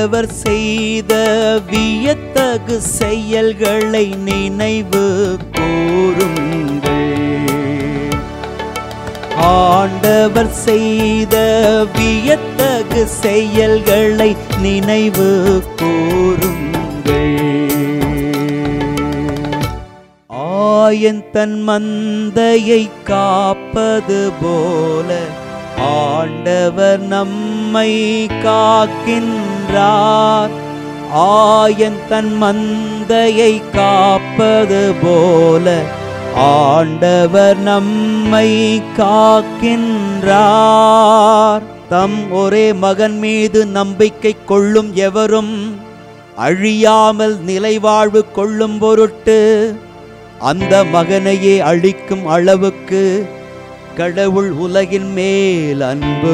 ஆண்டவர் செய்த வியத்தகு செயல்களை நினைவு கூறுங்கள் ஆண்டவர் செய்த வியத்தகு செயல்களை நினைவு கூறுங்கள் ஆயன் தன் மந்தையை காப்பது போல ஆண்டவர் நம்மை காக்கின்றார் ஆயன் தன் மந்தையை காப்பது போல ஆண்டவர் நம்மை காக்கின்றார் தம் ஒரே மகன் மீது நம்பிக்கை கொள்ளும் எவரும் அழியாமல் நிலைவாழ்வு கொள்ளும் பொருட்டு அந்த மகனையே அழிக்கும் அளவுக்கு கடவுள் உலகின் மேல் அன்பு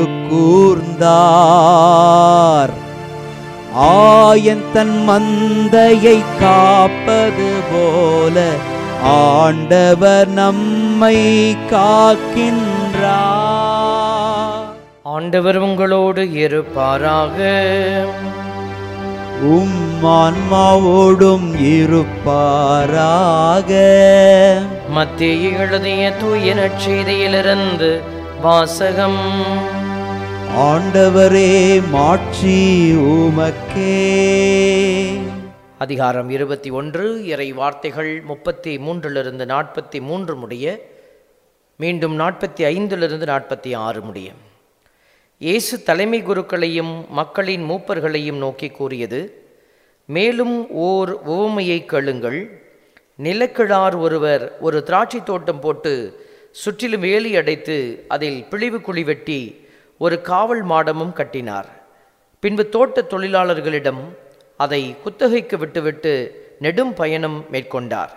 கூர்ந்தார் ஆயன் தன் மந்தையை காப்பது போல ஆண்டவர் நம்மை காக்கின்றார் ஆண்டவர் உங்களோடு இருப்பாராக உம் ஆன்மாவோடும் இருப்பாராக மத்திய எழுதிய தூய நற்செய்தியிலிருந்து வாசகம் ஆண்டவரே மாட்சி உமக்கே அதிகாரம் இருபத்தி ஒன்று இறை வார்த்தைகள் முப்பத்தி மூன்றிலிருந்து நாற்பத்தி மூன்று முடிய மீண்டும் நாற்பத்தி ஐந்திலிருந்து நாற்பத்தி ஆறு முடிய இயேசு தலைமை குருக்களையும் மக்களின் மூப்பர்களையும் நோக்கி கூறியது மேலும் ஓர் உவமையை கேளுங்கள் நிலக்கிழார் ஒருவர் ஒரு திராட்சை தோட்டம் போட்டு சுற்றிலும் வேலி அடைத்து அதில் பிழிவு குழி வெட்டி ஒரு காவல் மாடமும் கட்டினார் பின்பு தோட்ட தொழிலாளர்களிடம் அதை குத்தகைக்கு விட்டுவிட்டு நெடும் பயணம் மேற்கொண்டார்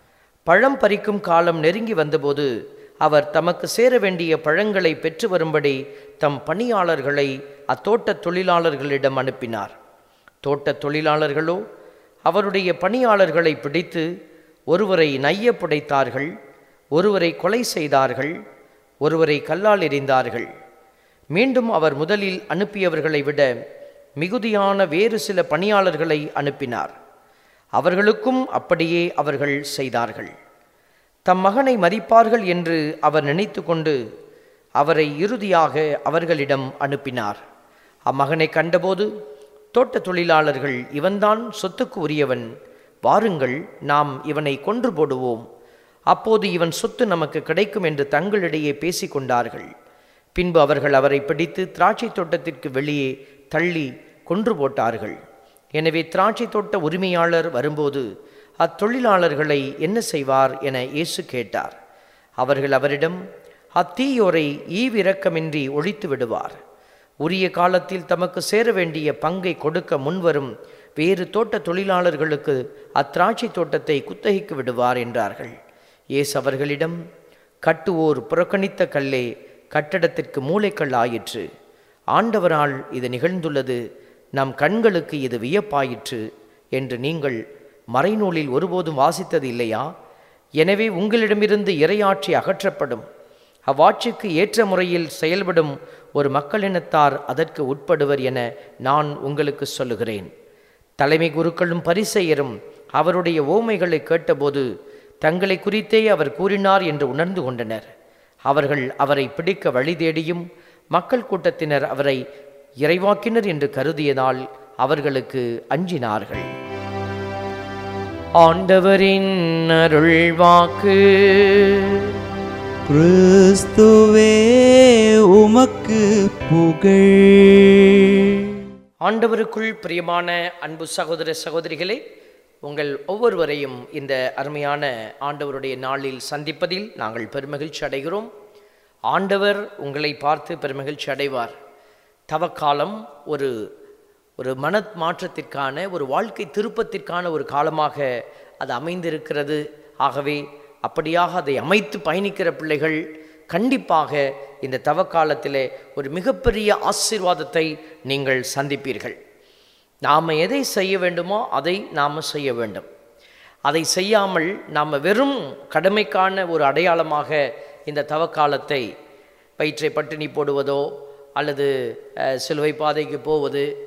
பழம் பறிக்கும் காலம் நெருங்கி வந்தபோது அவர் தமக்கு சேர வேண்டிய பழங்களை பெற்று வரும்படி தம் பணியாளர்களை அத்தோட்ட தொழிலாளர்களிடம் அனுப்பினார் தோட்ட தொழிலாளர்களோ அவருடைய பணியாளர்களை பிடித்து ஒருவரை நைய புடைத்தார்கள் ஒருவரை கொலை செய்தார்கள் ஒருவரை கல்லால் எறிந்தார்கள் மீண்டும் அவர் முதலில் அனுப்பியவர்களை விட மிகுதியான வேறு சில பணியாளர்களை அனுப்பினார் அவர்களுக்கும் அப்படியே அவர்கள் செய்தார்கள் தம் மகனை மதிப்பார்கள் என்று அவர் நினைத்து கொண்டு அவரை இறுதியாக அவர்களிடம் அனுப்பினார் அம்மகனை கண்டபோது தோட்ட தொழிலாளர்கள் இவன்தான் சொத்துக்கு உரியவன் வாருங்கள் நாம் இவனை கொன்று போடுவோம் அப்போது இவன் சொத்து நமக்கு கிடைக்கும் என்று தங்களிடையே பேசிக்கொண்டார்கள் பின்பு அவர்கள் அவரை பிடித்து திராட்சை தோட்டத்திற்கு வெளியே தள்ளி கொன்று போட்டார்கள் எனவே திராட்சை தோட்ட உரிமையாளர் வரும்போது அத்தொழிலாளர்களை என்ன செய்வார் என இயேசு கேட்டார் அவர்கள் அவரிடம் அத்தீயோரை ஈவிரக்கமின்றி ஒழித்து விடுவார் உரிய காலத்தில் தமக்கு சேர வேண்டிய பங்கை கொடுக்க முன்வரும் வேறு தோட்ட தொழிலாளர்களுக்கு அத்திராட்சை தோட்டத்தை குத்தகைக்கு விடுவார் என்றார்கள் இயேசு அவர்களிடம் கட்டுவோர் புறக்கணித்த கல்லே கட்டடத்திற்கு மூளைக்கல் ஆயிற்று ஆண்டவரால் இது நிகழ்ந்துள்ளது நம் கண்களுக்கு இது வியப்பாயிற்று என்று நீங்கள் மறைநூலில் ஒருபோதும் வாசித்தது இல்லையா எனவே உங்களிடமிருந்து இறையாட்சி அகற்றப்படும் அவ்வாட்சிக்கு ஏற்ற முறையில் செயல்படும் ஒரு மக்களினத்தார் அதற்கு உட்படுவர் என நான் உங்களுக்கு சொல்லுகிறேன் தலைமை குருக்களும் பரிசெயரும் அவருடைய ஓமைகளை கேட்டபோது தங்களை குறித்தே அவர் கூறினார் என்று உணர்ந்து கொண்டனர் அவர்கள் அவரை பிடிக்க வழி தேடியும் மக்கள் கூட்டத்தினர் அவரை இறைவாக்கினர் என்று கருதியதால் அவர்களுக்கு அஞ்சினார்கள் ஆண்டவரின் அருள் வாக்கு கிறிஸ்துவே உமக்கு புகழ் ஆண்டவருக்குள் பிரியமான அன்பு சகோதர சகோதரிகளே உங்கள் ஒவ்வொருவரையும் இந்த அருமையான ஆண்டவருடைய நாளில் சந்திப்பதில் நாங்கள் பெருமகிழ்ச்சி அடைகிறோம் ஆண்டவர் உங்களை பார்த்து பெருமகிழ்ச்சி அடைவார் தவக்காலம் ஒரு ஒரு மன மாற்றத்திற்கான ஒரு வாழ்க்கை திருப்பத்திற்கான ஒரு காலமாக அது அமைந்திருக்கிறது ஆகவே அப்படியாக அதை அமைத்து பயணிக்கிற பிள்ளைகள் கண்டிப்பாக இந்த தவக்காலத்திலே ஒரு மிகப்பெரிய ஆசீர்வாதத்தை நீங்கள் சந்திப்பீர்கள் நாம் எதை செய்ய வேண்டுமோ அதை நாம் செய்ய வேண்டும் அதை செய்யாமல் நாம் வெறும் கடமைக்கான ஒரு அடையாளமாக இந்த தவக்காலத்தை வயிற்றை பட்டினி போடுவதோ அல்லது அஹ், சிலுவை பாதைக்கு போவது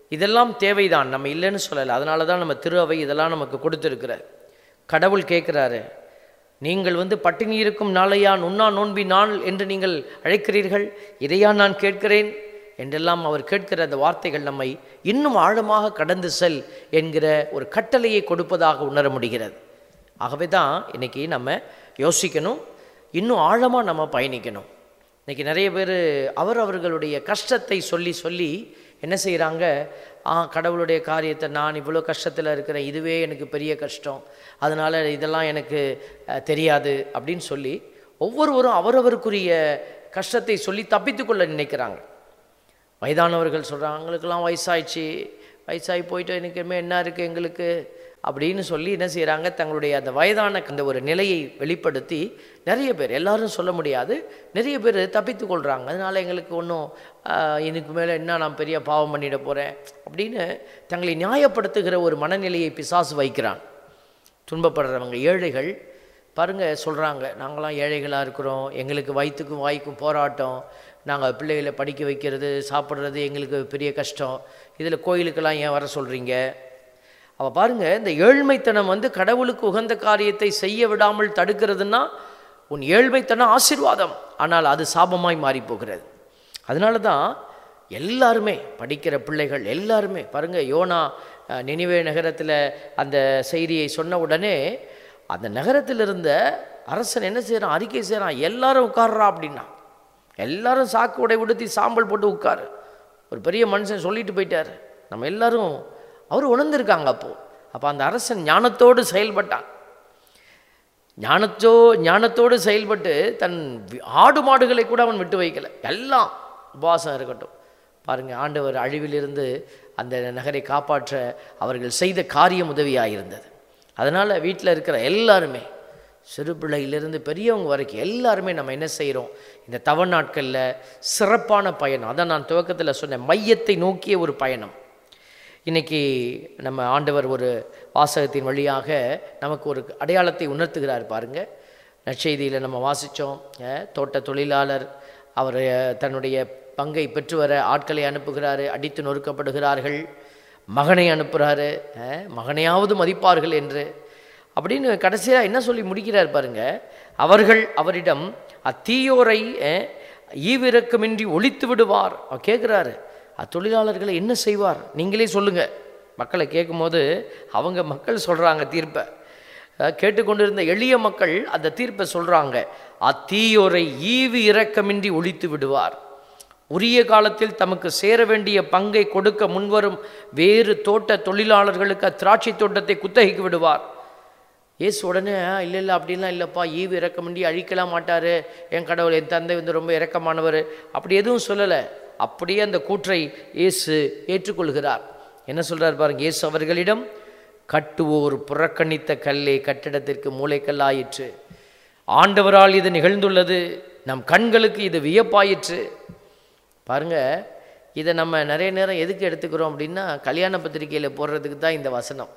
இதெல்லாம் தேவைதான் நம்ம இல்லைன்னு சொல்லலை அதனால தான் நம்ம திரு அவை இதெல்லாம் நமக்கு கொடுத்துருக்கிறார் கடவுள் கேட்குறாரு நீங்கள் வந்து பட்டினி இருக்கும் நாளையா உண்ணா நோன்பி நாள் என்று நீங்கள் அழைக்கிறீர்கள் இதையா நான் கேட்கிறேன் என்றெல்லாம் அவர் கேட்கிற அந்த வார்த்தைகள் நம்மை இன்னும் ஆழமாக கடந்து செல் என்கிற ஒரு கட்டளையை கொடுப்பதாக உணர முடிகிறது ஆகவே தான் இன்னைக்கு நம்ம யோசிக்கணும் இன்னும் ஆழமாக நம்ம பயணிக்கணும் இன்னைக்கு நிறைய பேர் அவர் அவர்களுடைய கஷ்டத்தை சொல்லி சொல்லி என்ன செய்கிறாங்க ஆ கடவுளுடைய காரியத்தை நான் இவ்வளோ கஷ்டத்தில் இருக்கிறேன் இதுவே எனக்கு பெரிய கஷ்டம் அதனால் இதெல்லாம் எனக்கு அஹ், தெரியாது அப்படின்னு சொல்லி ஒவ்வொருவரும் அவரவருக்குரிய கஷ்டத்தை சொல்லி தப்பித்துக்கொள்ள நினைக்கிறாங்க வயதானவர்கள் சொல்கிறாங்க அவங்களுக்கெல்லாம் வயசாயிடுச்சு வயசாகி போயிட்டு எனக்கு இனிமேல் என்ன இருக்குது எங்களுக்கு அப்படின்னு சொல்லி என்ன செய்கிறாங்க தங்களுடைய அந்த வயதான அந்த ஒரு நிலையை வெளிப்படுத்தி நிறைய பேர் எல்லாரும் சொல்ல முடியாது நிறைய பேர் தப்பித்து கொள்கிறாங்க அதனால் எங்களுக்கு ஒன்றும் இதுக்கு மேலே என்ன நான் பெரிய பாவம் பண்ணிட போகிறேன் அப்படின்னு தங்களை நியாயப்படுத்துகிற ஒரு மனநிலையை பிசாசு வைக்கிறான் துன்பப்படுறவங்க ஏழைகள் பாருங்க சொல்கிறாங்க நாங்களாம் ஏழைகளாக இருக்கிறோம் எங்களுக்கு வயிற்றுக்கும் வாய்க்கும் போராட்டம் நாங்கள் பிள்ளைகளை படிக்க வைக்கிறது சாப்பிட்றது எங்களுக்கு பெரிய கஷ்டம் இதில் கோயிலுக்கெல்லாம் ஏன் வர சொல்கிறீங்க அவள் பாருங்க இந்த ஏழ்மைத்தனம் வந்து கடவுளுக்கு உகந்த காரியத்தை செய்ய விடாமல் தடுக்கிறதுன்னா உன் ஏழ்மைத்தனம் ஆசீர்வாதம் ஆனால் அது சாபமாய் மாறி போகிறது அதனால தான் எல்லாருமே படிக்கிற பிள்ளைகள் எல்லாருமே பாருங்க யோனா அஹ், நினிவே நகரத்தில் அந்த செய்தியை சொன்ன உடனே அந்த நகரத்தில் இருந்த அரசன் என்ன செய்கிறான் அறிக்கை செய்கிறான் எல்லாரும் உட்கார்றா அப்படின்னா எல்லாரும் சாக்கு உடை உடுத்தி சாம்பல் போட்டு உட்காரு ஒரு பெரிய மனுஷன் சொல்லிட்டு போயிட்டார் நம்ம எல்லாரும் அவர் உணர்ந்திருக்காங்க அப்போ அப்போ அந்த அரசன் ஞானத்தோடு செயல்பட்டான் ஞானத்தோ ஞானத்தோடு செயல்பட்டு தன் வி- ஆடு மாடுகளை கூட அவன் விட்டு வைக்கல எல்லாம் உபவாசம் இருக்கட்டும் பாருங்க ஆண்டவர் அழிவிலிருந்து அந்த நகரை காப்பாற்ற அவர்கள் செய்த காரியம் உதவியாக இருந்தது அதனால் வீட்டில் இருக்கிற எல்லாருமே சிறு பிள்ளையிலிருந்து பெரியவங்க வரைக்கும் எல்லாருமே நம்ம என்ன செய்கிறோம் இந்த தவ நாட்களில் சிறப்பான பயணம் அதான் நான் துவக்கத்தில் சொன்னேன் மையத்தை நோக்கிய ஒரு பயணம் இன்னைக்கு நம்ம ஆண்டவர் ஒரு வாசகத்தின் வழியாக நமக்கு ஒரு அடையாளத்தை உணர்த்துகிறார் பாருங்க நற்செய்தியில் நம்ம வாசித்தோம் தோட்ட தொழிலாளர் அவர் அஹ், தன்னுடைய பங்கை பெற்று வர ஆட்களை அனுப்புகிறாரு அடித்து நொறுக்கப்படுகிறார்கள் மகனை அனுப்புகிறாரு அஹ், மகனையாவது மதிப்பார்கள் என்று அப்படின்னு கடைசியாக என்ன சொல்லி முடிக்கிறார் பாருங்க அவர்கள் அவரிடம் அத்தீயோரை அஹ், ஈவிரக்கமின்றி ஒழித்து விடுவார் அவர் கேட்குறாரு அத்தொழிலாளர்களை என்ன செய்வார் நீங்களே சொல்லுங்க மக்களை கேட்கும்போது அவங்க மக்கள் சொல்றாங்க தீர்ப்பை அஹ், கேட்டுக்கொண்டிருந்த எளிய மக்கள் அந்த தீர்ப்பை சொல்றாங்க அத்தீயோரை ஈவு இரக்கமின்றி ஒழித்து விடுவார் உரிய காலத்தில் தமக்கு சேர வேண்டிய பங்கை கொடுக்க முன்வரும் வேறு தோட்ட தொழிலாளர்களுக்கு அத்திராட்சை தோட்டத்தை குத்தகைக்கு விடுவார் இயேசு உடனே இல்லை இல்லை அப்படிலாம் இல்லைப்பா ஈவு இறக்கமின்றி அழிக்கலாம் மாட்டார் என் கடவுள் என் தந்தை வந்து ரொம்ப இரக்கமானவர் அப்படி எதுவும் சொல்லலை அப்படியே அந்த கூற்றை இயேசு ஏற்றுக்கொள்கிறார் என்ன சொல்றார் பாருங்க இயேசு அவர்களிடம் கட்டுவோர் புறக்கணித்த கல்லே கட்டிடத்திற்கு மூளைக்கல்லாயிற்று ஆண்டவரால் இது நிகழ்ந்துள்ளது நம் கண்களுக்கு இது வியப்பாயிற்று பாருங்க இதை நம்ம நிறைய நேரம் எதுக்கு எடுத்துக்கிறோம் அப்படின்னா கல்யாண பத்திரிக்கையில் போடுறதுக்கு தான் இந்த வசனம்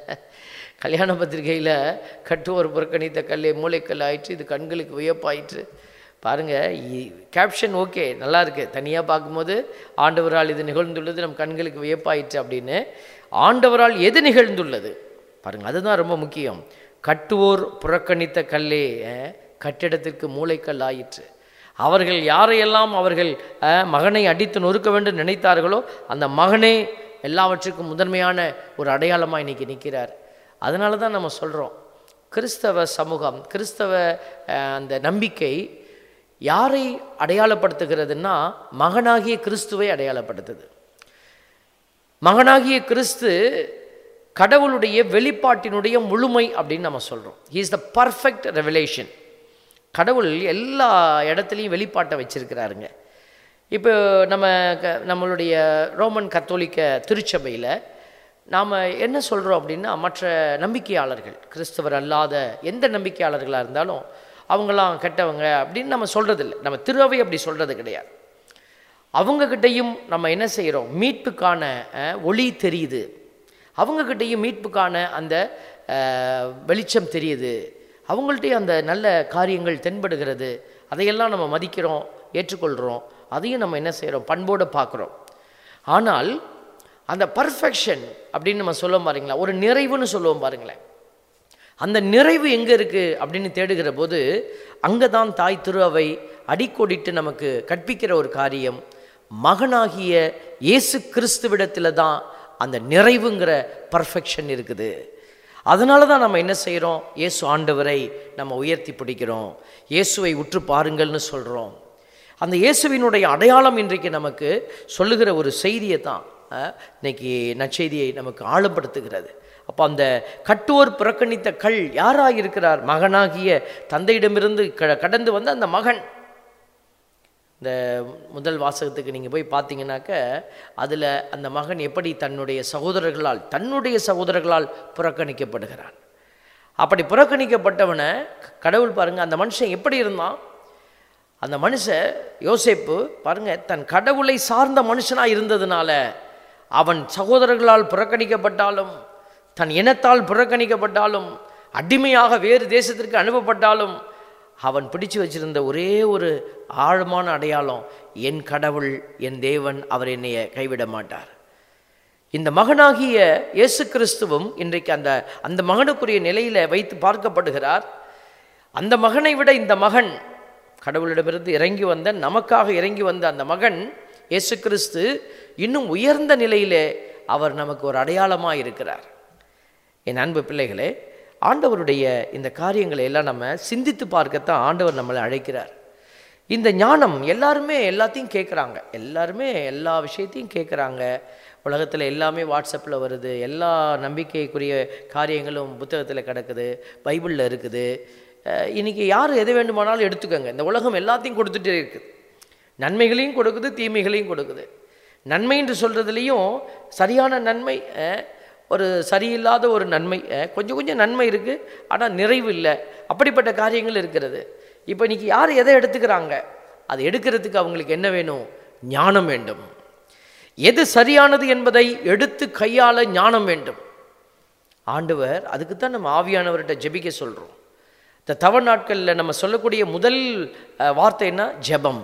கல்யாண பத்திரிக்கையில் கட்டுவோர் புறக்கணித்த கல்லே மூளைக்கல் ஆயிற்று இது கண்களுக்கு வியப்பாயிற்று பாருங்க கேப்ஷன் ஓகே நல்லா இருக்கு தனியாக பார்க்கும்போது ஆண்டவரால் இது நிகழ்ந்துள்ளது நம் கண்களுக்கு வியப்பாயிற்று அப்படின்னு ஆண்டவரால் எது நிகழ்ந்துள்ளது பாருங்க அதுதான் ரொம்ப முக்கியம் கட்டுவோர் புறக்கணித்த கல்லே அஹ், கட்டிடத்திற்கு மூளைக்கல் ஆயிற்று அவர்கள் யாரையெல்லாம் அவர்கள் அஹ், மகனை அடித்து நொறுக்க வேண்டும் நினைத்தார்களோ அந்த மகனே எல்லாவற்றுக்கும் முதன்மையான ஒரு அடையாளமாக இன்னைக்கு நிற்கிறார் அதனால தான் நம்ம சொல்கிறோம் கிறிஸ்தவ சமூகம் கிறிஸ்தவ அஹ், அந்த நம்பிக்கை யாரை அடையாளப்படுத்துகிறதுன்னா மகனாகிய கிறிஸ்துவை அடையாளப்படுத்துது மகனாகிய கிறிஸ்து கடவுளுடைய வெளிப்பாட்டினுடைய முழுமை அப்படின்னு நம்ம சொல்கிறோம் he is the perfect revelation கடவுள் எல்லா இடத்துலையும் வெளிப்பாட்டை வச்சிருக்கிறாருங்க இப்போ நம்ம க நம்மளுடைய ரோமன் கத்தோலிக்க திருச்சபையில் நாம் என்ன சொல்கிறோம் அப்படின்னா மற்ற நம்பிக்கையாளர்கள் கிறிஸ்தவர் அல்லாத எந்த நம்பிக்கையாளர்களாக இருந்தாலும் அவங்களாம் கெட்டவங்க அப்படின்னு நம்ம சொல்கிறதில்ல நம்ம திருவை அப்படி சொல்கிறது கிடையாது அவங்கக்கிட்டையும் நம்ம என்ன செய்கிறோம் மீட்புக்கான அஹ், ஒளி தெரியுது அவங்கக்கிட்டையும் மீட்புக்கான அந்த அஹ், வெளிச்சம் தெரியுது அவங்கள்ட்டையும் அந்த நல்ல காரியங்கள் தென்படுகிறது அதையெல்லாம் நம்ம மதிக்கிறோம் ஏற்றுக்கொள்கிறோம் அதையும் நம்ம என்ன செய்கிறோம் பண்போடு பார்க்குறோம் ஆனால் அந்த பர்ஃபெக்ஷன் அப்படின்னு நம்ம சொல்லுவோம் பாருங்களா ஒரு நிறைவுன்னு சொல்லுவோம் பாருங்களேன் அந்த நிறைவு எங்கே இருக்குது அப்படின்னு தேடுகிற போது அங்கே தான் தாய் திரு அவை அடிக்கோடிட்டு நமக்கு கற்பிக்கிற ஒரு காரியம் மகனாகிய இயேசு கிறிஸ்துவிடத்தில் தான் அந்த நிறைவுங்கிற பர்ஃபெக்ஷன் இருக்குது அதனால தான் நம்ம என்ன செய்கிறோம் இயேசு ஆண்டவரை நம்ம உயர்த்தி பிடிக்கிறோம் இயேசுவை உற்று பாருங்கள்னு சொல்கிறோம் அந்த இயேசுவினுடைய அடையாளம் இன்றைக்கு நமக்கு சொல்லுகிற ஒரு செய்தியை தான் அஹ், இன்னைக்கு நற்செய்தியை நமக்கு ஆழப்படுத்துகிறது அப்போ அந்த கட்டுவோர் புறக்கணித்த கல் யாராக இருக்கிறார் மகனாகிய தந்தையிடமிருந்து க கடந்து வந்த அந்த மகன் இந்த முதல் வாசகத்துக்கு நீங்கள் போய் பார்த்தீங்கன்னாக்க அதில் அந்த மகன் எப்படி தன்னுடைய சகோதரர்களால் தன்னுடைய சகோதரர்களால் புறக்கணிக்கப்படுகிறான் அப்படி புறக்கணிக்கப்பட்டவனை கடவுள் பாருங்க அந்த மனுஷன் எப்படி இருந்தான் அந்த மனுஷன் யோசேப்பு பாருங்க தன் கடவுளை சார்ந்த மனுஷனாக இருந்ததுனால அவன் சகோதரர்களால் புறக்கணிக்கப்பட்டாலும் தன் இனத்தால் புறக்கணிக்கப்பட்டாலும் அடிமையாக வேறு தேசத்திற்கு அனுப்பப்பட்டாலும் அவன் பிடிச்சு வச்சிருந்த ஒரே ஒரு ஆழமான அடையாளம் என் கடவுள் என் தேவன் அவர் என்னைய கைவிட மாட்டார் இந்த மகனாகிய இயேசு கிறிஸ்துவும் இன்றைக்கு அந்த அந்த மகனுக்குரிய நிலையில வைத்து பார்க்கப்படுகிறார் அந்த மகனை விட இந்த மகன் கடவுளிடமிருந்து இறங்கி வந்த நமக்காக இறங்கி வந்த அந்த மகன் இயேசு கிறிஸ்து இன்னும் உயர்ந்த நிலையிலே அவர் நமக்கு ஒரு அடையாளமாக இருக்கிறார் என் அன்பு பிள்ளைகளே ஆண்டவருடைய இந்த காரியங்களை எல்லாம் நம்ம சிந்தித்து பார்க்கத்தான் ஆண்டவர் நம்மளை அழைக்கிறார் இந்த ஞானம் எல்லாருமே எல்லாத்தையும் கேட்குறாங்க எல்லாருமே எல்லா விஷயத்தையும் கேட்குறாங்க உலகத்தில் எல்லாமே வாட்ஸ்அப்பில் வருது எல்லா நம்பிக்கைக்குரிய காரியங்களும் புத்தகத்தில் கிடக்குது பைபிளில் இருக்குது அஹ் இன்னைக்கு யார் எது வேண்டுமானாலும் எடுத்துக்கோங்க இந்த உலகம் எல்லாத்தையும் கொடுத்துட்டே இருக்குது நன்மைகளையும் கொடுக்குது தீமைகளையும் கொடுக்குது நன்மை என்று சொல்கிறதுலேயும் சரியான நன்மை அஹ், ஒரு சரியில்லாத ஒரு நன்மை அஹ், கொஞ்சம் கொஞ்சம் நன்மை இருக்குது ஆனால் நிறைவு இல்லை அப்படிப்பட்ட காரியங்கள் இருக்கிறது இப்போ இன்னைக்கு யார் எதை எடுத்துக்கிறாங்க அது எடுக்கிறதுக்கு அவங்களுக்கு என்ன வேணும் ஞானம் வேண்டும் எது சரியானது என்பதை எடுத்து கையாள ஞானம் வேண்டும் ஆண்டவர் அதுக்கு தான் நம்ம ஆவியானவர்கிட்ட ஜெபிக்க சொல்கிறோம் இந்த தவ நாட்களில் நம்ம சொல்லக்கூடிய முதல் அஹ், வார்த்தை என்ன ஜெபம்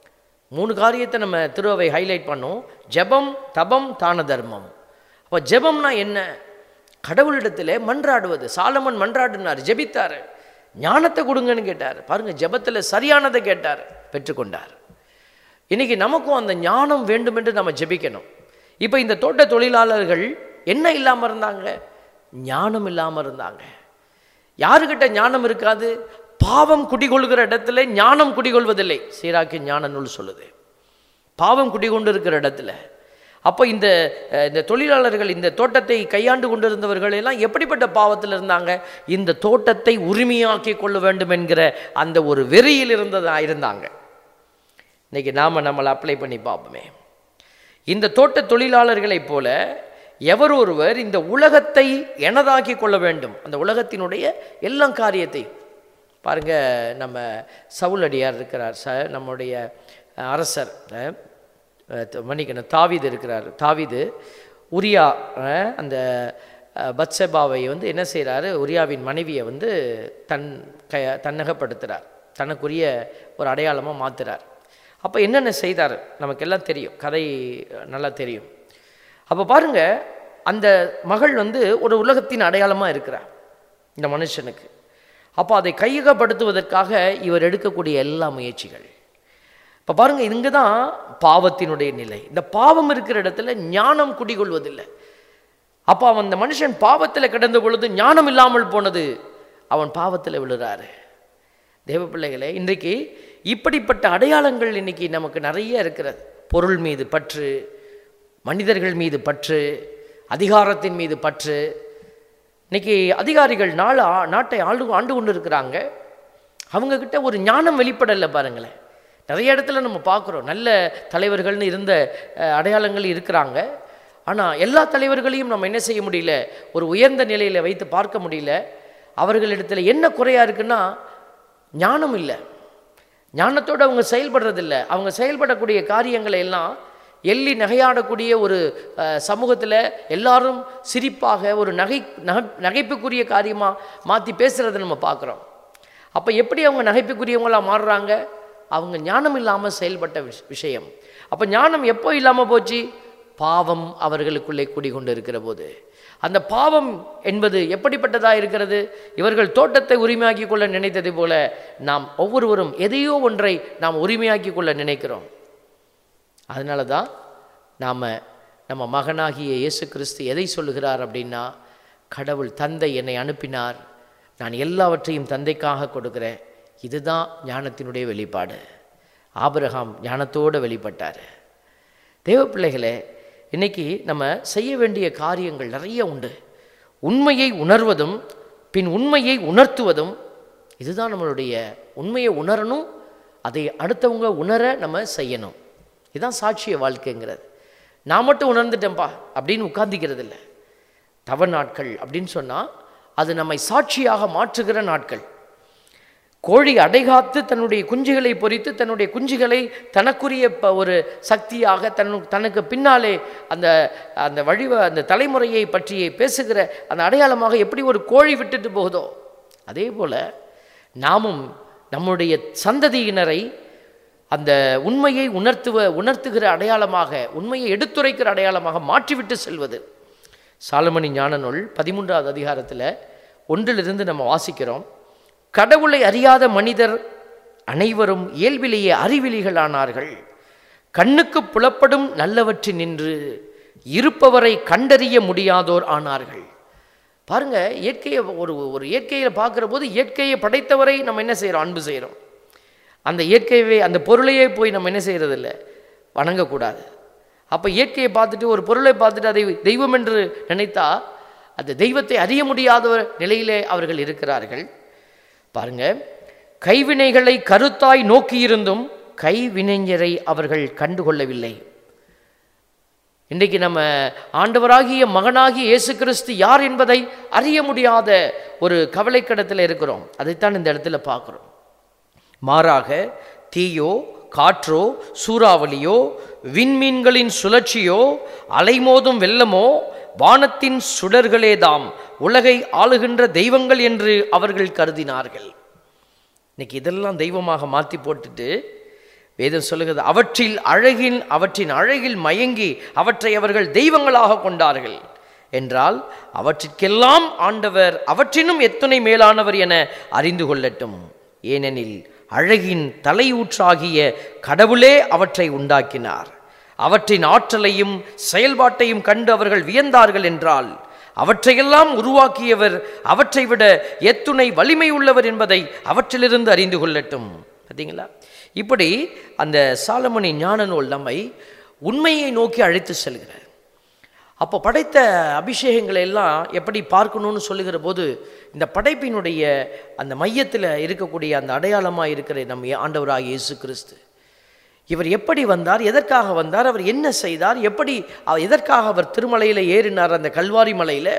மூணு காரியத்தை நம்ம திருவை ஹைலைட் பண்ணோம் ஜெபம் தபம் தான தர்மம் அப்போ ஜெபம்னா என்ன கடவுளிடத்தில் மன்றாடுவது சாலமன் மன்றாடினார் ஜெபித்தார் ஞானத்தை கொடுங்கன்னு கேட்டார் பாருங்க ஜெபத்தில் சரியானதை கேட்டார் பெற்றுக்கொண்டார் இன்னைக்கு நமக்கும் அந்த ஞானம் வேண்டும் என்று நம்ம ஜெபிக்கணும் இப்போ இந்த தோட்ட தொழிலாளர்கள் என்ன இல்லாமல் இருந்தாங்க ஞானம் இல்லாமல் இருந்தாங்க யாருக்கிட்ட ஞானம் இருக்காது பாவம் குடிகொள்கிற இடத்துல ஞானம் குடிகொள்வதில்லை சீராக்கி ஞான நூல் சொல்லுது பாவம் குடிகொண்டு இருக்கிற இடத்துல அப்போ இந்த அஹ், இந்த தொழிலாளர்கள் இந்த தோட்டத்தை கையாண்டு கொண்டிருந்தவர்கள் எல்லாம் எப்படிப்பட்ட பாவத்தில் இருந்தாங்க இந்த தோட்டத்தை உரிமையாக்கி கொள்ள வேண்டும் என்கிற அந்த ஒரு வெறியில் இருந்ததா இருந்தாங்க இன்னைக்கு நாம் நம்மளை அப்ளை பண்ணி பார்ப்போமே இந்த தோட்ட தொழிலாளர்களைப் போல எவர் ஒருவர் இந்த உலகத்தை எனதாக்கி கொள்ள வேண்டும் அந்த உலகத்தினுடைய எல்லா காரியத்தை பாருங்க நம்ம சவுலடியார் இருக்கிறார் ச நம்முடைய அஹ், அரசர் அஹ், அஹ், மன்னிக்கணும் தாவீது இருக்கிறார் தாவீது உரியா அஹ், அந்த அஹ், பத்செபாவை வந்து என்ன செய்கிறாரு உரியாவின் மனைவியை வந்து தன் க தன்னகப்படுத்துகிறார் தனக்குரிய ஒரு அடையாளமாக மாத்துறார் அப்போ என்னென்ன செய்தார் நமக்கெல்லாம் தெரியும் கதை நல்லா தெரியும் அப்போ பாருங்க அந்த மகள் வந்து ஒரு உலகத்தின் அடையாளமாக இருக்கிறார் இந்த மனுஷனுக்கு அப்போ அதை கையகப்படுத்துவதற்காக இவர் எடுக்கக்கூடிய எல்லா முயற்சிகள் இப்போ பாருங்க இங்கே தான் பாவத்தினுடைய நிலை இந்த பாவம் இருக்கிற இடத்துல ஞானம் குடிகொள்வதில்லை அப்போ அவன் அந்த மனுஷன் பாவத்தில் கிடந்த பொழுது ஞானம் இல்லாமல் போனது அவன் பாவத்தில் விழுறாரு தேவ பிள்ளைகளே இன்றைக்கு இப்படிப்பட்ட அடையாளங்கள் இன்னைக்கு நமக்கு நிறைய இருக்கிறது பொருள் மீது பற்று மனிதர்கள் மீது பற்று அதிகாரத்தின் மீது பற்று இன்னைக்கு அதிகாரிகள் நாள் ஆ- நாட்டை ஆண்டு ஆண்டு கொண்டு இருக்கிறாங்க அவங்கக்கிட்ட ஒரு ஞானம் வெளிப்படலை பாருங்களேன் நிறைய இடத்துல நம்ம பார்க்குறோம் நல்ல தலைவர்கள்னு இருந்த அஹ், அடையாளங்கள் இருக்கிறாங்க ஆனால் எல்லா தலைவர்களையும் நம்ம என்ன செய்ய முடியல ஒரு உயர்ந்த நிலையில் வைத்து பார்க்க முடியல அவர்களிடத்துல என்ன குறையா இருக்குன்னா ஞானம் இல்லை ஞானத்தோடு அவங்க செயல்படுறதில்ல அவங்க செயல்படக்கூடிய காரியங்களை எல்லாம் எள்ளி நகையாடக்கூடிய ஒரு சமூகத்தில் எல்லாரும் சிரிப்பாக ஒரு நகை நகை நகைப்புக்குரிய காரியமாக மாற்றி பேசுகிறத நம்ம பார்க்குறோம் அப்போ எப்படி அவங்க நகைப்புக்குரியவங்களா மாறுறாங்க அவங்க ஞானம் இல்லாமல் செயல்பட்ட விஷ- விஷயம் அப்போ ஞானம் எப்போ இல்லாமல் போச்சு பாவம் அவர்களுக்குள்ளே குடிகொண்டு இருக்கிற போது அந்த பாவம் என்பது எப்படிப்பட்டதா இருக்கிறது இவர்கள் தோட்டத்தை உரிமையாக்கி கொள்ள நினைத்ததை போல நாம் ஒவ்வொருவரும் எதையோ ஒன்றை நாம் உரிமையாக்கி கொள்ள நினைக்கிறோம் அதனால தான் நாம் நம்ம மகனாகிய இயேசு கிறிஸ்து எதை சொல்லுகிறார் அப்படின்னா கடவுள் தந்தை என்னை அனுப்பினார் நான் எல்லாவற்றையும் தந்தைக்காக கொடுக்கிறேன் இதுதான் ஞானத்தினுடைய வெளிப்பாடு ஆபிரகாம் ஞானத்தோடு வெளிப்பட்டார் தேவ பிள்ளைகளே இன்னைக்கு நம்ம செய்ய வேண்டிய காரியங்கள் நிறைய உண்டு உண்மையை உணர்வதும் பின் உண்மையை உணர்த்துவதும் இதுதான் நம்மளுடைய உண்மையை உணரணும் அதை அடுத்தவங்க உணர நம்ம செய்யணும் இதுதான் சாட்சிய வாழ்க்கைங்கிறது நான் மட்டும் உணர்ந்துட்டேன்ப்பா அப்படின்னு உட்கார்ந்திக்கிறது இல்லை தவ நாட்கள் அப்படின்னு சொன்னால் அது நம்மை சாட்சியாக மாற்றுகிற நாட்கள் கோழி அடைகாத்து தன்னுடைய குஞ்சுகளை பொறித்து தன்னுடைய குஞ்சுகளை தனக்குரிய ப- ஒரு சக்தியாக தன்னு தனக்கு பின்னாலே அந்த அந்த வழிவ அந்த தலைமுறையை பற்றி பேசுகிற அந்த அடையாளமாக எப்படி ஒரு கோழி விட்டுட்டு போகுதோ அதே போல் நாமும் நம்முடைய சந்ததியினரை அந்த உண்மையை உணர்த்துவ உணர்த்துகிற அடையாளமாக உண்மையை எடுத்துரைக்கிற அடையாளமாக மாற்றிவிட்டு செல்வது சாலமணி ஞான நூல் பதிமூன்றாவது அதிகாரத்தில் ஒன்றிலிருந்து நம்ம வாசிக்கிறோம் கடவுளை அறியாத மனிதர் அனைவரும் இயல்பிலேயே அறிவிலிகளானார்கள் கண்ணுக்கு புலப்படும் நல்லவற்றில் நின்று இருப்பவரை கண்டறிய முடியாதோர் ஆனார்கள் பாருங்க இயற்கையை ஒரு ஒரு இயற்கையை பார்க்குற போது இயற்கையை படைத்தவரை நம்ம என்ன செய்கிறோம் அன்பு செய்கிறோம் அந்த இயற்கையவே அந்த பொருளையே போய் நம்ம என்ன செய்கிறதில்ல வணங்கக்கூடாது அப்போ இயற்கையை பார்த்துட்டு ஒரு பொருளை பார்த்துட்டு அதை தெய்வம் என்று நினைத்தா அந்த தெய்வத்தை அறிய முடியாத நிலையிலே அவர்கள் இருக்கிறார்கள் பாருங்க கைவினைகளை கருத்தாய் நோக்கியிருந்தும் கைவினைஞரை அவர்கள் கண்டுகொள்ளவில்லை இன்றைக்கு நம்ம ஆண்டவராகிய மகனாகிய இயேசு கிறிஸ்து யார் என்பதை அறிய முடியாத ஒரு கவலைக்கடத்தில் இருக்கிறோம் அதைத்தான் இந்த இடத்துல பார்க்குறோம் மாறாக தீயோ காற்றோ சூறாவளியோ விண்மீன்களின் சுழற்சியோ அலைமோதும் வெள்ளமோ வானத்தின் சுடர்களேதாம் உலகை ஆளுகின்ற தெய்வங்கள் என்று அவர்கள் கருதினார்கள் இன்னைக்கு இதெல்லாம் தெய்வமாக மாற்றி போட்டுட்டு வேதம் சொல்லுகிறது அவற்றில் அழகின் அவற்றின் அழகில் மயங்கி அவற்றை அவர்கள் தெய்வங்களாக கொண்டார்கள் என்றால் அவற்றிற்கெல்லாம் ஆண்டவர் அவற்றினும் எத்தனை மேலானவர் என அறிந்து கொள்ளட்டும் ஏனெனில் அழகின் தலையூற்றாகிய கடவுளே அவற்றை உண்டாக்கினார் அவற்றின் ஆற்றலையும் செயல்பாட்டையும் கண்டு அவர்கள் வியந்தார்கள் என்றால் அவற்றையெல்லாம் உருவாக்கியவர் அவற்றை விட எத்துணை வலிமை உள்ளவர் என்பதை அவற்றிலிருந்து அறிந்து கொள்ளட்டும் பார்த்தீங்களா இப்படி அந்த சாலமணி ஞான நூல் நம்மை உண்மையை நோக்கி அழைத்து செல்கிறார் அப்போ படைத்த அபிஷேகங்களை எல்லாம் எப்படி பார்க்கணும்னு சொல்லுகிற போது இந்த படைப்பினுடைய அந்த மையத்தில் இருக்கக்கூடிய அந்த அடையாளமாக இருக்கிற நம் ஆண்டவராக இயேசு கிறிஸ்து இவர் எப்படி வந்தார் எதற்காக வந்தார் அவர் என்ன செய்தார் எப்படி அவர் எதற்காக அவர் திருமலையில் ஏறினார் அந்த கல்வாரி மலையில்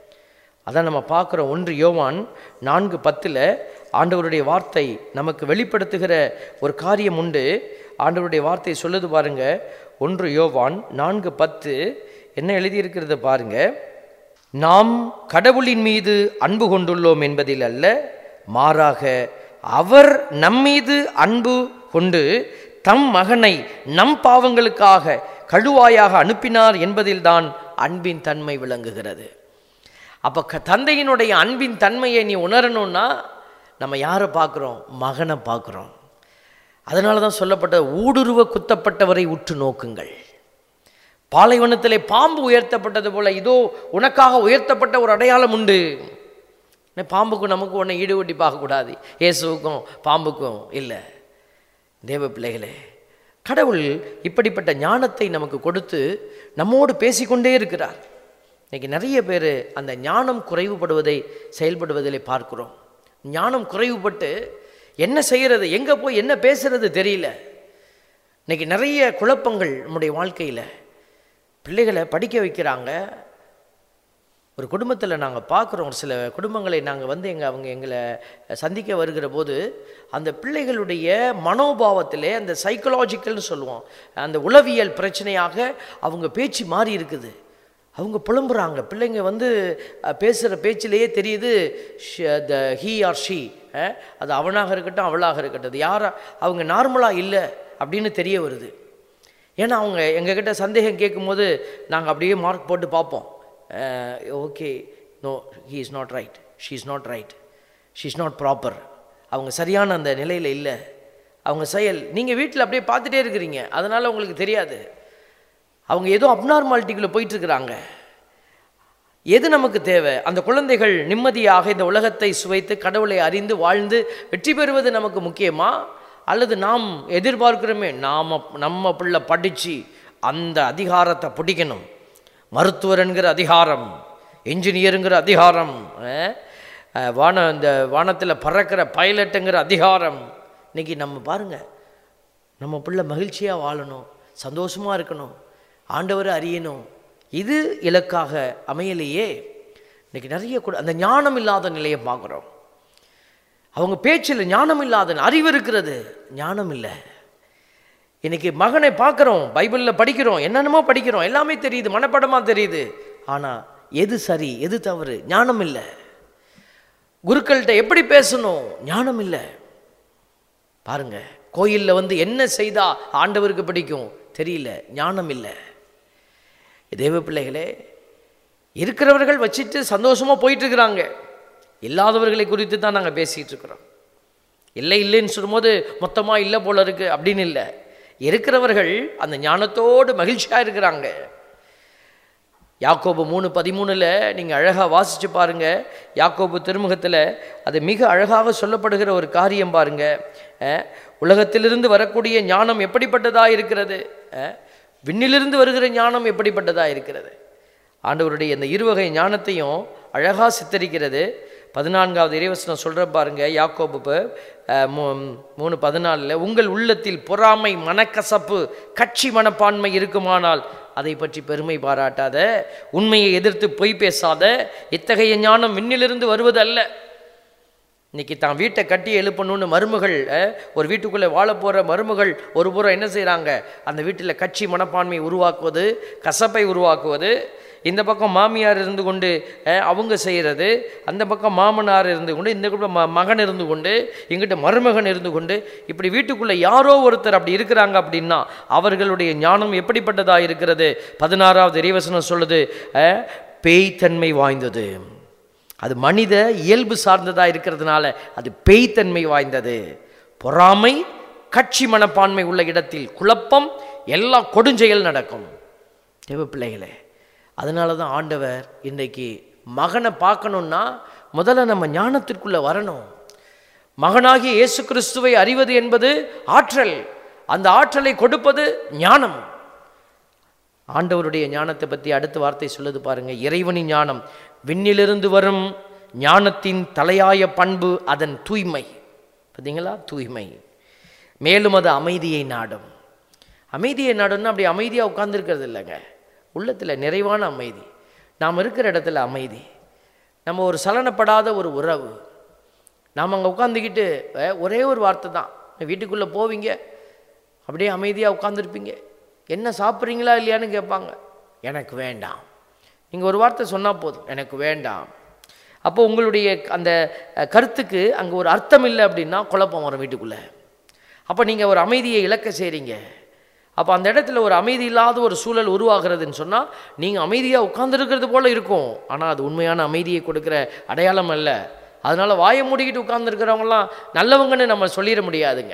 அதான் நம்ம பார்க்குறோம் ஒன்று யோவான் நான்கு பத்தில் ஆண்டவருடைய வார்த்தை நமக்கு வெளிப்படுத்துகிற ஒரு காரியம் உண்டு ஆண்டவருடைய வார்த்தை சொல்லுது பாருங்க ஒன்று யோவான் நான்கு பத்து என்ன எழுதியிருக்கிறது பாருங்க நாம் கடவுளின் மீது அன்பு கொண்டுள்ளோம் என்பதில் அல்ல மாறாக அவர் நம்மீது அன்பு கொண்டு தம் மகனை நம் பாவங்களுக்காக கழுவாயாக அனுப்பினார் என்பதில்தான் அன்பின் தன்மை விளங்குகிறது அப்போ க தந்தையினுடைய அன்பின் தன்மையை நீ உணரணும்னா நம்ம யாரை பார்க்குறோம் மகனை பார்க்குறோம் அதனால தான் சொல்லப்பட்ட ஊடுருவ குத்தப்பட்டவரை உற்று நோக்குங்கள் பாலைவனத்திலே பாம்பு உயர்த்தப்பட்டது போல இதோ உனக்காக உயர்த்தப்பட்ட ஒரு அடையாளம் உண்டு என்ன பாம்புக்கும் நமக்கு ஒன்றை ஈடுபட்டி பார்க்கக்கூடாது இயேசுவுக்கும் பாம்புக்கும் இல்லை தேவ பிள்ளைகளே கடவுள் இப்படிப்பட்ட ஞானத்தை நமக்கு கொடுத்து நம்மோடு பேசிக்கொண்டே இருக்கிறார் இன்னைக்கு நிறைய பேர் அந்த ஞானம் குறைவுபடுவதை செயல்படுவதிலே பார்க்கிறோம் ஞானம் குறைவுபட்டு என்ன செய்கிறது எங்கே போய் என்ன பேசுறது தெரியல இன்னைக்கு நிறைய குழப்பங்கள் நம்முடைய வாழ்க்கையில் பிள்ளைகளை படிக்க வைக்கிறாங்க ஒரு குடும்பத்தில் நாங்கள் பார்க்குறோம் ஒரு சில குடும்பங்களை நாங்கள் வந்து எங்கள் அவங்க எங்களை சந்திக்க வருகிற போது அந்த பிள்ளைகளுடைய மனோபாவத்திலே அந்த சைக்கலாஜிக்கல்னு சொல்லுவோம் அந்த உளவியல் பிரச்சனையாக அவங்க பேச்சு மாறி இருக்குது அவங்க புலம்புறாங்க பிள்ளைங்க வந்து பேசுகிற பேச்சிலேயே தெரியுது த ஹீ ஆர் ஷீ அது அவனாக இருக்கட்டும் அவளாக இருக்கட்டும் அது யாரா அவங்க நார்மலாக இல்லை அப்படின்னு தெரிய வருது ஏன்னா அவங்க எங்ககிட்ட சந்தேகம் கேட்கும்போது நாங்கள் அப்படியே மார்க் போட்டு பார்ப்போம் okay no he is not right she is not right she is not proper அவங்க சரியான அந்த நிலையில் இல்லை அவங்க செயல் நீங்கள் வீட்டில் அப்படியே பார்த்துட்டே இருக்கிறீங்க அதனால் உங்களுக்கு தெரியாது அவங்க ஏதோ அப்நார்மாலிட்டிக்குள்ளே போயிட்டுருக்குறாங்க எது நமக்கு தேவை அந்த குழந்தைகள் நிம்மதியாக இந்த உலகத்தை சுவைத்து கடவுளை அறிந்து வாழ்ந்து வெற்றி பெறுவது நமக்கு முக்கியமா அல்லது நாம் எதிர்பார்க்கிறோமே நாம் நம்ம பிள்ளை படித்து அந்த அதிகாரத்தை பிடிக்கணும் மருத்துவர் என்கிற அதிகாரம் இன்ஜினியருங்கிற அதிகாரம் அஹ், அஹ், வான இந்த வானத்தில் பறக்கிற பைலட்டுங்கிற அதிகாரம் இன்னைக்கு நம்ம பாருங்க நம்ம பிள்ளை மகிழ்ச்சியாக வாழணும் சந்தோஷமாக இருக்கணும் ஆண்டவரை அறியணும் இது இலக்காக அமையலையே இன்னைக்கு நிறைய கூட அந்த ஞானம் இல்லாத நிலையை பார்க்குறோம் அவங்க பேச்சில் ஞானம் இல்லாத அறிவு இருக்கிறது ஞானம் இல்லை இன்னைக்கு மகனை பார்க்குறோம் பைபிளில் படிக்கிறோம் என்னென்னமோ படிக்கிறோம் எல்லாமே தெரியுது மனப்படமாக தெரியுது ஆனால் எது சரி எது தவறு ஞானம் இல்லை குருக்கள்கிட்ட எப்படி பேசணும் ஞானம் இல்லை பாருங்க கோயிலில் வந்து என்ன செய்தா ஆண்டவருக்கு பிடிக்கும் தெரியல ஞானம் இல்லை தேவ பிள்ளைகளே இருக்கிறவர்கள் வச்சுட்டு சந்தோஷமாக போயிட்டு இருக்கிறாங்க இல்லாதவர்களை குறித்து தான் நாங்கள் பேசிகிட்டு இருக்கிறோம் இல்லை இல்லைன்னு சொல்லும்போது மொத்தமாக இல்லை போல இருக்கு அப்படின்னு இல்லை இருக்கிறவர்கள் அந்த ஞானத்தோடு மகிழ்ச்சியாக இருக்கிறாங்க யாக்கோபு மூணு பதிமூணில் நீங்கள் அழகாக வாசித்து பாருங்க யாக்கோபு திருமுகத்தில் அது மிக அழகாக சொல்லப்படுகிற ஒரு காரியம் பாருங்க அஹ், உலகத்திலிருந்து வரக்கூடிய ஞானம் எப்படிப்பட்டதாக இருக்கிறது அஹ், விண்ணிலிருந்து வருகிற ஞானம் எப்படிப்பட்டதாக இருக்கிறது ஆண்டவருடைய இந்த இருவகை ஞானத்தையும் அழகாக சித்தரிக்கிறது பதினான்காவது இறைவசனம் சொல்கிற பாருங்க யாக்கோபு இப்ப, அஹ், மூ- மூணு பதினாலில் உங்கள் உள்ளத்தில் பொறாமை மனக்கசப்பு கட்சி மனப்பான்மை இருக்குமானால் அதை பற்றி பெருமை பாராட்டாத உண்மையை எதிர்த்து பொய் பேசாத இத்தகைய ஞானம் விண்ணிலிருந்து வருவது அல்ல இன்னைக்கு தான் வீட்டை கட்டி எழுப்பணும்னு மருமகள் அஹ், ஒரு வீட்டுக்குள்ளே வாழ போகிற மருமகள் ஒரு புறம் என்ன செய்கிறாங்க அந்த வீட்டில் கட்சி மனப்பான்மை உருவாக்குவது கசப்பை உருவாக்குவது இந்த பக்கம் மாமியார் இருந்து கொண்டு அஹ், அவங்க செய்கிறது அந்த பக்கம் மாமனார் இருந்து கொண்டு இந்த பக்கம் ம மகன் இருந்து கொண்டு இங்கிட்ட மருமகன் இருந்து கொண்டு இப்படி வீட்டுக்குள்ளே யாரோ ஒருத்தர் அப்படி இருக்கிறாங்க அப்படின்னா அவர்களுடைய ஞானம் எப்படிப்பட்டதாக இருக்கிறது பதினாறாவது இறைவசனம் சொல்லுது அஹ், பேய்த்தன்மை வாய்ந்தது அது மனித இயல்பு சார்ந்ததாக இருக்கிறதுனால அது பேய்த்தன்மை வாய்ந்தது பொறாமை கட்சி மனப்பான்மை உள்ள இடத்தில் குழப்பம் எல்லா கொடுஞ்செயல் நடக்கும் தேவ பிள்ளைகளே அதனால தான் ஆண்டவர் இன்றைக்கு மகனை பார்க்கணுன்னா முதல்ல நம்ம ஞானத்திற்குள்ளே வரணும் மகனாகிய இயேசு கிறிஸ்துவை அறிவது என்பது ஆற்றல் அந்த ஆற்றலை கொடுப்பது ஞானம் ஆண்டவருடைய ஞானத்தை பற்றி அடுத்த வார்த்தை சொல்லுது பாருங்க இறைவனின் ஞானம் விண்ணிலிருந்து வரும் ஞானத்தின் தலையாய பண்பு அதன் தூய்மை பார்த்தீங்களா தூய்மை மேலும் அது அமைதியை நாடும் அமைதியை நாடும்னா அப்படி அமைதியாக உட்கார்ந்திருக்கிறது இல்லைங்க உள்ளத்தில் நிறைவான அமைதி நாம் இருக்கிற இடத்துல அமைதி நம்ம ஒரு சலனப்படாத ஒரு உறவு நாம் அங்கே உட்காந்துக்கிட்டு அஹ், ஒரே ஒரு வார்த்தை தான் வீட்டுக்குள்ளே போவீங்க அப்படியே அமைதியாக உட்காந்துருப்பீங்க என்ன சாப்பிட்றீங்களா இல்லையான்னு கேட்பாங்க எனக்கு வேண்டாம் நீங்கள் ஒரு வார்த்தை சொன்னால் போதும் எனக்கு வேண்டாம் அப்போ உங்களுடைய அந்த அஹ், கருத்துக்கு அங்கே ஒரு அர்த்தம் இல்லை அப்படின்னா குழப்பம் வரும் வீட்டுக்குள்ளே அப்போ நீங்கள் ஒரு அமைதியை இழக்க செய்கிறீங்க அப்போ அந்த இடத்துல ஒரு அமைதி இல்லாத ஒரு சூழல் உருவாகிறதுன்னு சொன்னால் நீங்கள் அமைதியாக உட்கார்ந்துருக்கிறது போல இருக்கும் ஆனால் அது உண்மையான அமைதியை கொடுக்குற அடையாளம் அல்ல அதனால் வாயை மூடிக்கிட்டு உட்கார்ந்துருக்கிறவங்களாம் நல்லவங்கன்னு நம்ம சொல்லிட முடியாதுங்க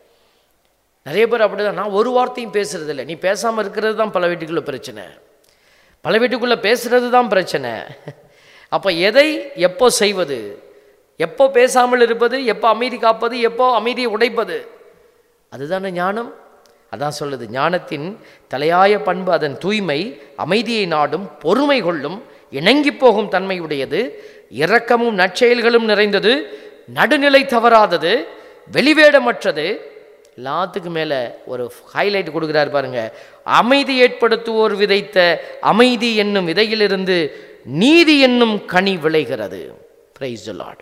நிறைய பேர் அப்படிதான் நான் ஒரு வார்த்தையும் பேசுறது இல்லை நீ பேசாமல் இருக்கிறது தான் பல வீட்டுக்குள்ள பிரச்சனை பல வீட்டுக்குள்ளே பேசுறது தான் பிரச்சனை அப்போ எதை எப்போ செய்வது எப்போ பேசாமல் இருப்பது எப்போ அமைதி காப்பது எப்போ அமைதியை உடைப்பது அதுதானே ஞானம் அதான் சொல்லுது ஞானத்தின் தலையாய பண்பு அதன் தூய்மை அமைதியை நாடும் பொறுமை கொள்ளும் இணங்கி போகும் தன்மை உடையது இரக்கமும் நற்செயல்களும் நிறைந்தது நடுநிலை தவறாதது வெளிவேடமற்றது எல்லாத்துக்கும் மேலே ஒரு ஹைலைட் கொடுக்குறாரு பாருங்க அமைதி ஏற்படுத்துவோர் விதைத்த அமைதி என்னும் விதையிலிருந்து நீதி என்னும் கனி விளைகிறது பிரைஸ் லார்ட்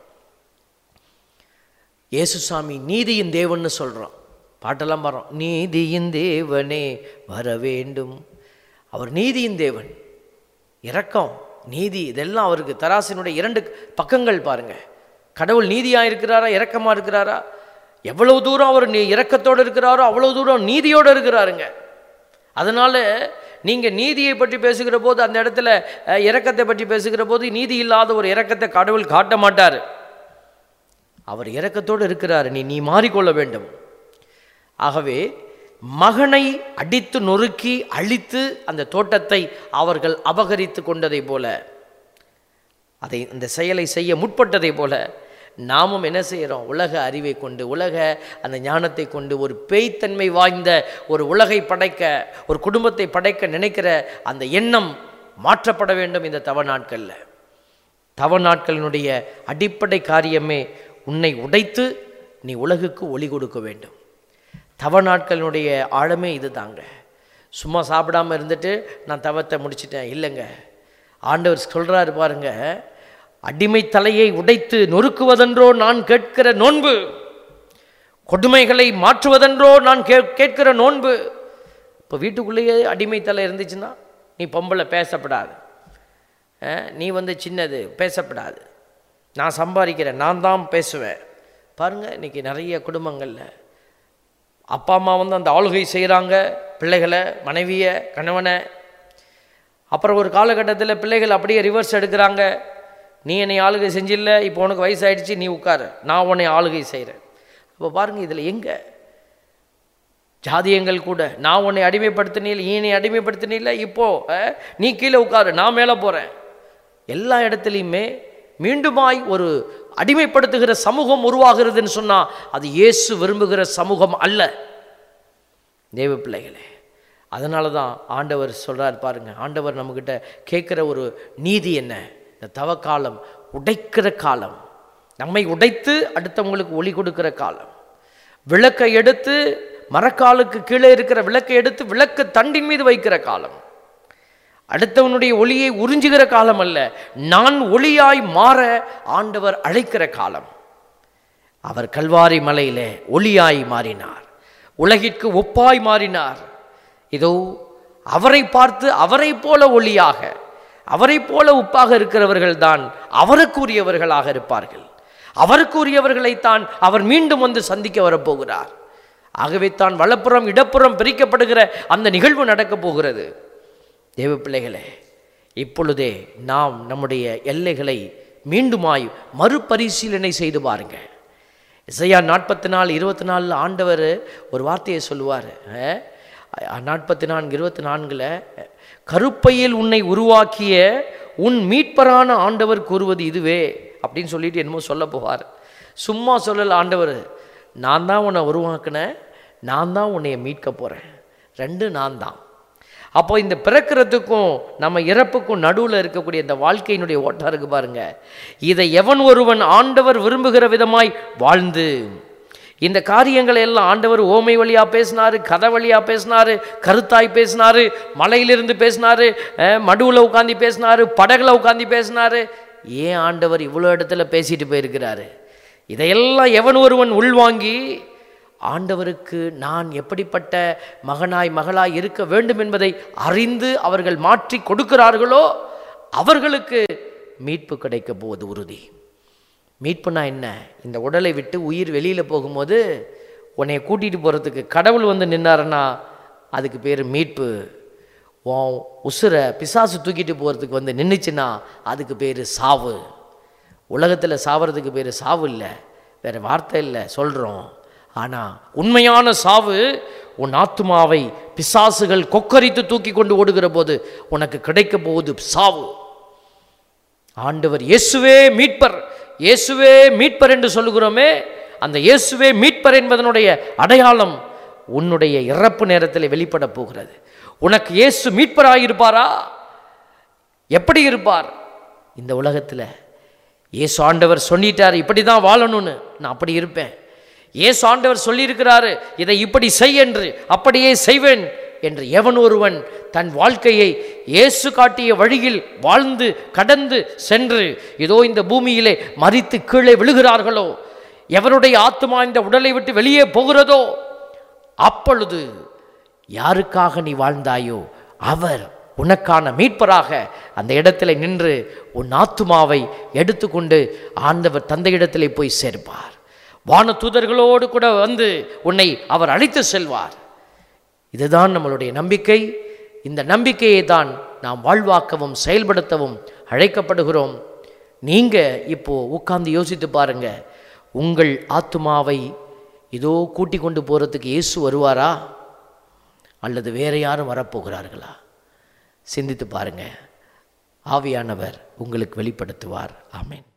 இயேசுசாமி நீதியின் தேவன்னு சொல்கிறோம் பாட்டெல்லாம் பாடுறோம் நீதியின் தேவனே வர வேண்டும் அவர் நீதியின் தேவன் இரக்கம் நீதி இதெல்லாம் அவருக்கு தராசினுடைய இரண்டு பக்கங்கள் பாருங்க கடவுள் நீதியாக இருக்கிறாரா இரக்கமாக இருக்கிறாரா எவ்வளவு தூரம் அவர் நீ இரக்கத்தோடு இருக்கிறாரோ அவ்வளவு தூரம் நீதியோடு இருக்கிறாருங்க அதனால நீங்க நீதியை பற்றி பேசுகிற போது அந்த இடத்துல அஹ், இரக்கத்தை பற்றி பேசுகிற போது நீதி இல்லாத ஒரு இரக்கத்தை கடவுள் காட்ட மாட்டார் அவர் இரக்கத்தோடு இருக்கிறார் நீ நீ மாறிக்கொள்ள வேண்டும் ஆகவே மகனை அடித்து நொறுக்கி அழித்து அந்த தோட்டத்தை அவர்கள் அபகரித்து கொண்டதை போல அதை இந்த செயலை செய்ய முற்பட்டதை போல நாமும் என்ன செய்கிறோம் உலக அறிவை கொண்டு உலக அந்த ஞானத்தை கொண்டு ஒரு பேய்த்தன்மை வாய்ந்த ஒரு உலகை படைக்க ஒரு குடும்பத்தை படைக்க நினைக்கிற அந்த எண்ணம் மாற்றப்பட வேண்டும் இந்த தவ நாட்களில் தவ நாட்களினுடைய அடிப்படை காரியமே உன்னை உடைத்து நீ உலகுக்கு ஒளி கொடுக்க வேண்டும் தவ நாட்களினுடைய ஆழமே இது தாங்க சும்மா சாப்பிடாம இருந்துட்டு நான் தவத்தை முடிச்சிட்டேன் இல்லைங்க ஆண்டவர் சொல்றாரு பாருங்க அடிமை தலையை உடைத்து நொறுக்குவதென்றோ நான் கேட்கிற நோன்பு கொடுமைகளை மாற்றுவதென்றோ நான் கே கேட்கிற நோன்பு இப்போ வீட்டுக்குள்ளேயே அடிமை தலை இருந்துச்சுன்னா நீ பொம்பளை பேசப்படாது அஹ், நீ வந்து சின்னது பேசப்படாது நான் சம்பாதிக்கிறேன் நான் தான் பேசுவேன் பாருங்கள் இன்றைக்கி நிறைய குடும்பங்களில் அப்பா அம்மா வந்து அந்த ஆளுகை செய்கிறாங்க பிள்ளைகளை மனைவியை கணவனை அப்புறம் ஒரு காலகட்டத்தில் பிள்ளைகள் அப்படியே ரிவர்ஸ் எடுக்கிறாங்க நீ என்னை ஆளுகை செஞ்சில்ல இப்போ உனக்கு வயசாயிடுச்சு நீ உட்காரு நான் உன்னை ஆளுகை செய்கிறேன் அப்போ பாருங்கள் இதில் எங்கே ஜாதியங்கள் கூட நான் உன்னை அடிமைப்படுத்தினில் நீ என்னை அடிமைப்படுத்தினில்ல இப்போ அஹ், நீ கீழே உட்காரு நான் மேலே போகிறேன் எல்லா இடத்துலையுமே மீண்டுமாய் ஒரு அடிமைப்படுத்துகிற சமூகம் உருவாகிறதுன்னு சொன்னால் அது இயேசு விரும்புகிற சமூகம் அல்ல தேவ பிள்ளைகளே அதனால தான் ஆண்டவர் சொல்றார் பாருங்க ஆண்டவர் நம்மக்கிட்ட கேட்குற ஒரு நீதி என்ன இந்த தவக்காலம் உடைக்கிற காலம் நம்மை உடைத்து அடுத்தவங்களுக்கு ஒளி கொடுக்கிற காலம் விளக்கை எடுத்து மரக்காலுக்கு கீழே இருக்கிற விளக்கை எடுத்து விளக்கு தண்டின் மீது வைக்கிற காலம் அடுத்தவனுடைய ஒளியை உறிஞ்சுகிற காலம் அல்ல நான் ஒளியாய் மாற ஆண்டவர் அழைக்கிற காலம் அவர் கல்வாரி மலையிலே ஒளியாய் மாறினார் உலகிற்கு ஒப்பாய் மாறினார் இதோ அவரை பார்த்து அவரை போல ஒளியாக அவரை போல உப்பாக இருக்கிறவர்கள் தான் அவருக்குரியவர்களாக இருப்பார்கள் அவருக்குரியவர்களைத்தான் அவர் மீண்டும் வந்து சந்திக்க வரப்போகிறார் ஆகவே தான் வலப்புறம் இடப்புறம் பிரிக்கப்படுகிற அந்த நிகழ்வு நடக்கப் போகிறது தேவ பிள்ளைகளே இப்பொழுதே நாம் நம்முடைய எல்லைகளை மீண்டுமாய் மறுபரிசீலனை செய்து பாருங்க இசையா நாற்பத்தி நாலு இருபத்தி நாலில் ஆண்டவர் ஒரு வார்த்தையை சொல்லுவார் நாற்பத்தி நான்கு இருபத்தி நான்கில் கருப்பையில் உன்னை உருவாக்கிய உன் மீட்பரான ஆண்டவர் கூறுவது இதுவே அப்படின்னு சொல்லிட்டு என்னமோ சொல்ல போவார் சும்மா சொல்லல ஆண்டவர் நான் தான் உன்னை உருவாக்கினேன் நான் தான் உன்னைய மீட்க போகிறேன் ரெண்டு நான் தான் அப்போ இந்த பிறக்கிறதுக்கும் நம்ம இறப்புக்கும் நடுவில் இருக்கக்கூடிய இந்த வாழ்க்கையினுடைய ஓட்டம் இருக்கு பாருங்க இதை எவன் ஒருவன் ஆண்டவர் விரும்புகிற விதமாய் வாழ்ந்து இந்த காரியங்களை எல்லாம் ஆண்டவர் ஓமை வழியா பேசினாரு கதை வழியா பேசினாரு கருத்தாய் பேசினாரு மலையிலிருந்து பேசினாரு அஹ், மடுவுல உட்காந்து பேசினாரு படகுல உட்காந்து பேசினாரு ஏன் ஆண்டவர் இவ்வளோ இடத்துல பேசிட்டு போயிருக்கிறாரு இதையெல்லாம் எவன் ஒருவன் உள்வாங்கி ஆண்டவருக்கு நான் எப்படிப்பட்ட மகனாய் மகளாய் இருக்க வேண்டும் என்பதை அறிந்து அவர்கள் மாற்றி கொடுக்கிறார்களோ அவர்களுக்கு மீட்பு கிடைக்க போவது உறுதி மீட்புனா என்ன இந்த உடலை விட்டு உயிர் வெளியில் போகும்போது உன்னை கூட்டிகிட்டு போகிறதுக்கு கடவுள் வந்து நின்னாருன்னா அதுக்கு பேர் மீட்பு உன் உசுரை பிசாசு தூக்கிட்டு போகிறதுக்கு வந்து நின்றுச்சுன்னா அதுக்கு பேர் சாவு உலகத்தில் சாவறதுக்கு பேர் சாவு இல்லை வேறு வார்த்தை இல்லை சொல்கிறோம் ஆனால் உண்மையான சாவு உன் ஆத்துமாவை பிசாசுகள் கொக்கரித்து தூக்கி கொண்டு ஓடுகிற போது உனக்கு கிடைக்க போகுது சாவு ஆண்டவர் இயேசுவே மீட்பர் இயேசுவே மீட்பர் என்று சொல்லுகிறோமே அந்த இயேசுவே மீட்பர் என்பதனுடைய அடையாளம் உன்னுடைய இறப்பு நேரத்தில் வெளிப்பட போகிறது உனக்கு இயேசு மீட்பராயிருப்பாரா எப்படி இருப்பார் இந்த உலகத்தில் இயேசு ஆண்டவர் சொல்லிட்டார் இப்படி தான் வாழணும்னு நான் அப்படி இருப்பேன் இயேசு ஆண்டவர் சொல்லியிருக்கிறாரு இதை இப்படி செய் என்று அப்படியே செய்வேன் என்று எவன் ஒருவன் தன் வாழ்க்கையை இயேசு காட்டிய வழியில் வாழ்ந்து கடந்து சென்று இதோ இந்த பூமியிலே மறித்து கீழே விழுகிறார்களோ எவருடைய ஆத்மா இந்த உடலை விட்டு வெளியே போகிறதோ அப்பொழுது யாருக்காக நீ வாழ்ந்தாயோ அவர் உனக்கான மீட்பராக அந்த இடத்துல நின்று உன் ஆத்துமாவை எடுத்துக்கொண்டு ஆண்டவர் தந்தையிடத்திலே போய் சேர்ப்பார் வான தூதர்களோடு கூட வந்து உன்னை அவர் அழைத்து செல்வார் இதுதான் நம்மளுடைய நம்பிக்கை இந்த நம்பிக்கையை தான் நாம் வாழ்வாக்கவும் செயல்படுத்தவும் அழைக்கப்படுகிறோம் நீங்கள் இப்போ உட்கார்ந்து யோசித்து பாருங்க உங்கள் ஆத்துமாவை இதோ கூட்டி கொண்டு போகிறதுக்கு இயேசு வருவாரா அல்லது வேற யாரும் வரப்போகிறார்களா சிந்தித்து பாருங்க ஆவியானவர் உங்களுக்கு வெளிப்படுத்துவார் ஆமென்